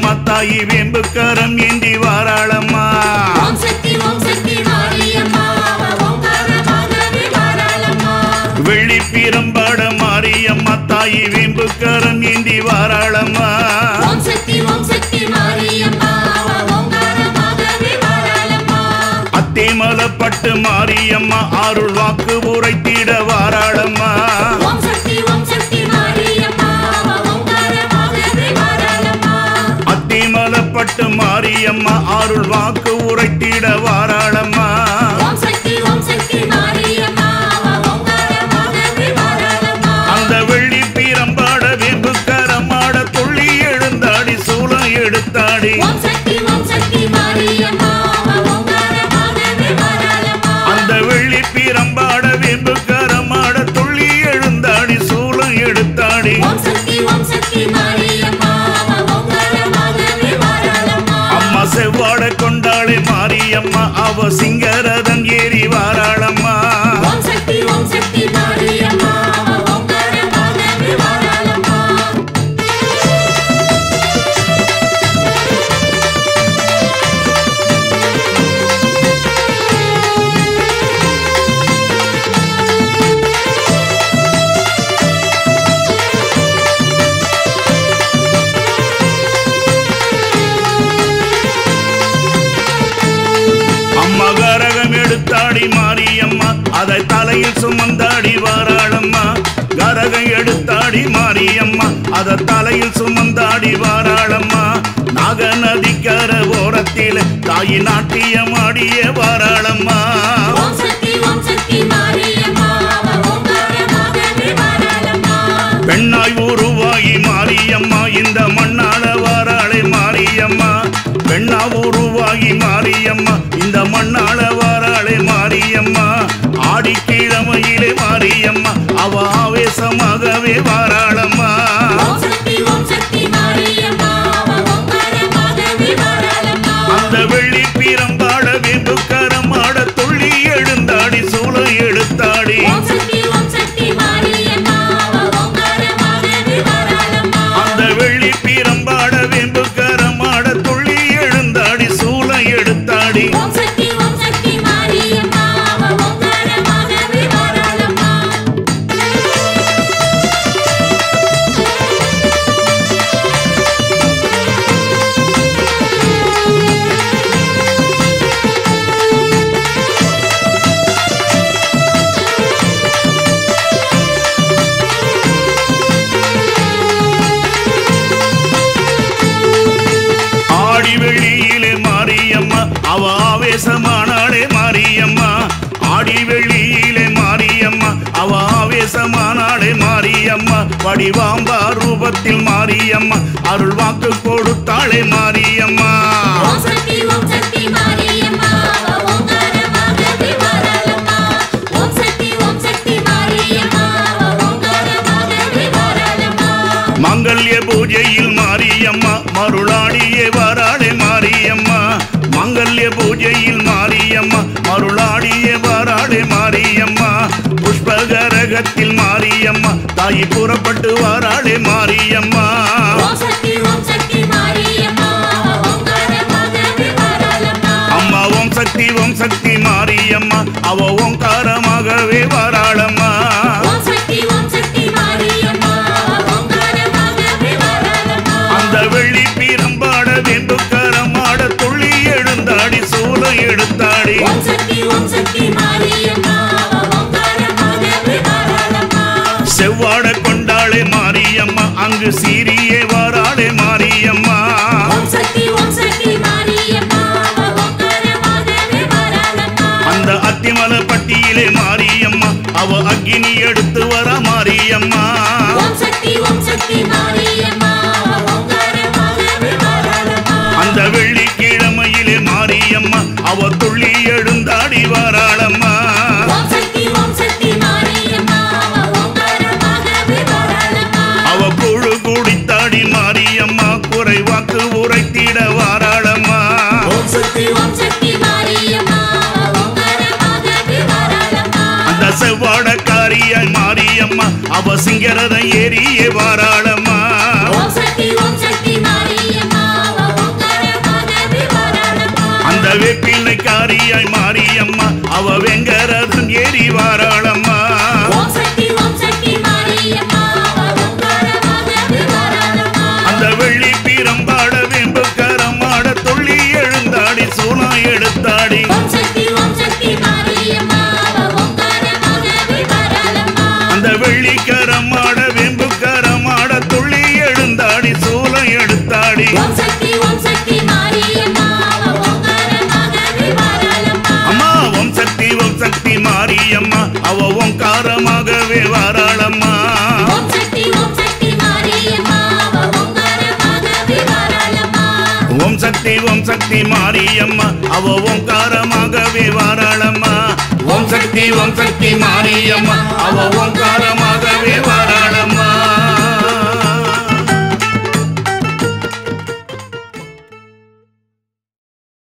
மாரியம்மா தாயி வேம்புக்கரம் ஏந்தி வாராளம்மா ஓம் சக்தி ஓம் சக்தி மாரியம்மா ஓங்காரமாகவே வாராளம்மா வெள்ளி பீரம்பாட மாரியம்மா தாயி வேம்புக்கரம் ஏந்தி வாராளம்மா ஓம் சக்தி ஓம் சக்தி மாரியம்மா ஓங்காரமாகவே வாராளம்மா அத்திமலப்பட்டு மாரியம்மா அருள் வாக்கு உரைத்திட வாராளம்மா ஓம் சக்தி ஓம் சக்தி மாரியம்மா ஓங்காரமாகவே வாராளம்மா அத்திமலப்பட்டு மாரியம்மா அருள் வாக்கு உரைத்திட வாராளம்மா ஓம் சக்தி ஓம் சக்தி மாரியம்மா ஓங்காரமாகவே வாராளம்மா அந்த வெள்ளி பீரம்பாட வேம்புக்கரமாட துள்ளி எழுந்தாடி சூலம் எடுத்தாடி ஓம் சக்தி ஓம் சக்தி மாரியம்மா ஓங்காரமாகவே வாராளம்மா அந்த வெள்ளி பீரம்பாட வேம்புக்கரமாட துள்ளி எழுந்தாடி சூலம் எடுத்தாடி ஓம் சக்தி ஓம் சக்தி மாரியம்மா ஓங்காரமாகவே வாராளம்மா அம்மா செவ்வாட கொண்டாளே மாரியம்மா அவ சிங்கரதன் ஏறி வாராளம்மா ஓம் சக்தி ஓம் சக்தி மாரியம்மா ஓங்காரமாகவே வாராளம்மா அம்மா கரகம் எடுத்தாடி மாரியம்மா அதை தலையில் சுமந்தாடி வாராளம்மா கரகம் எடுத்தாடி மாரியம்மா அதை தலையில் சுமந்தாடி வாராளம்மா நாக நதிக்கர ஓரத்தில் தாயி நாட்டியமாடிய வாராளம்மா ஓம் சக்தி ஓம் சக்தி மாரியம்மா ஓங்காரமாகவே வாராளம்மா பெண்ணாய் உருவாகி மாரியம்மா இந்த மண்ணாள வாராளே மாரியம்மா பெண்ணா உருவாகி மாரியம்மா இந்த மண்ணாள வாராளே மாரியம்மா ஆடிக்கிழமையிலே மாரியம்மா அவ ஆவேசமாகவே வாராளம்மா ஓம் சக்தி ஓம் சக்தி மாரியம்மா ஓங்காரமாகவே வாராளம்மா அந்த வெள்ளி பீரம்பாட வேம்புக்கரமாட துள்ளி எழுந்தாடி சூளம் எடுத்தாடி ஓம் சக்தி ஓம் சக்தி மாரியம்மா ஓங்காரமாகவே வாராளம்மா அந்த வெள்ளி பீரம்பாட வேம்புக்கரமாட துள்ளி எழுந்தாடி சூளம் எடுத்தாடி ஓம் சக்தி ஓம் சக்தி மாரியம்மா ஓங்காரமாகவே வாராளம்மா ஆடி வெள்ளியிலே மாரியம்மா அவ ஆவேசமானாளே மாரியம்மா ஆடி வெள்ளியிலே மாரியம்மா அவ ஆவேசமானாளே மாரியம்மா வடிவாம்பா ரூபத்தில் மாரியம்மா அருள் வாக்கு கொடுத்தாளே மாரியம்மா ஓம் சக்தி ஓம் சக்தி மாரியம்மா ஓங்காரமாகவே வாராளம்மா ஓம் சக்தி ஓம் சக்தி மாரியம்மா ஓங்காரமாகவே வாராளம்மா மங்கல்ய பூஜையில் மாரியம்மா மருளாடியே வராளே மாரியம்மா மங்கல்ய பூஜையில் மாரியம்மா மருளாடியே வராளே மாரியம்மா புஷ்பகரகத்தில் மாரியம்மா தாயி புறப்பட்டு வராளே மாரியம்மா ஓம் சக்தி ஓம் சக்தி மாரியம்மா ஓங்காரமாகவே வாராளம்மா அம்மா ஓம் சக்தி ஓம் சக்தி மாரியம்மா அவ ஓங்காரமாகவே வராளம்மா ஓம் சக்தி ஓம் சக்தி மாரியம்மா ஓங்காரமாகவே வாராளம்மா அந்த வெள்ளி பீரம்பாட வேம்புக்கரமாட துள்ளி எழுந்தாடி சூலம் எடுத்தாடி ஓம் சக்தி ஓம் சக்தி மாரியம்மா ஓங்காரமாகவே வாராளம்மா செவ்வாட கொண்டாளே மாரியம்மா அங்கு சீரியே வாராளே மாரியம்மா ஓம் சக்தி ஓம் சக்தி மாரியம்மா ஓங்காரமாகவே வாராளம்மா அந்த அத்திமல பட்டியிலே மாரியம்மா அவ அக்கினி எடுத்து வர மாரியம்மா ஓம் சக்தி ஓம் சக்தி மாரியம்மா ஓங்காரமாகவே வாராளம்மா அந்த வெள்ளிக்கிழமையிலே மாரியம்மா அவ துள்ளி எழுந்தாடி வாராளம்மா ஓம் சக்தி ஓம் சக்தி மாரியம்மா ஓங்காரமாகவே வாராளம்மா அவ குழு குடித்தாடி மாரியம்மா குறைவாக்கு உரைத்திட வாராளம்மா ஓம் சக்தி ஓம் சக்தி மாரியம்மா ஓங்காரமாகவே வாராளம்மா அந்த செவ்வாடக்காரியாய் மாரியம்மா அவ சிங்கரத ஏறியே வாராளம்மா ஓம் சக்தி ஓம் சக்தி மாரியம்மா மாரியம்மா அவ ஓங்காரமாகவே வாராளம்மா ஓம் சக்தி ஓம் சக்தி மாரியம்மா அவ ஓங்காரமாகவே வராளம்மா ஓம் சக்தி ஓம் சக்தி மாரியம்மா அவ ஓங்காரமாகவே வாராளம்மா ஓம் சக்தி ஓம் சக்தி மாரியம்மா அவ ஓங்காரமாகவே வாராளம்மா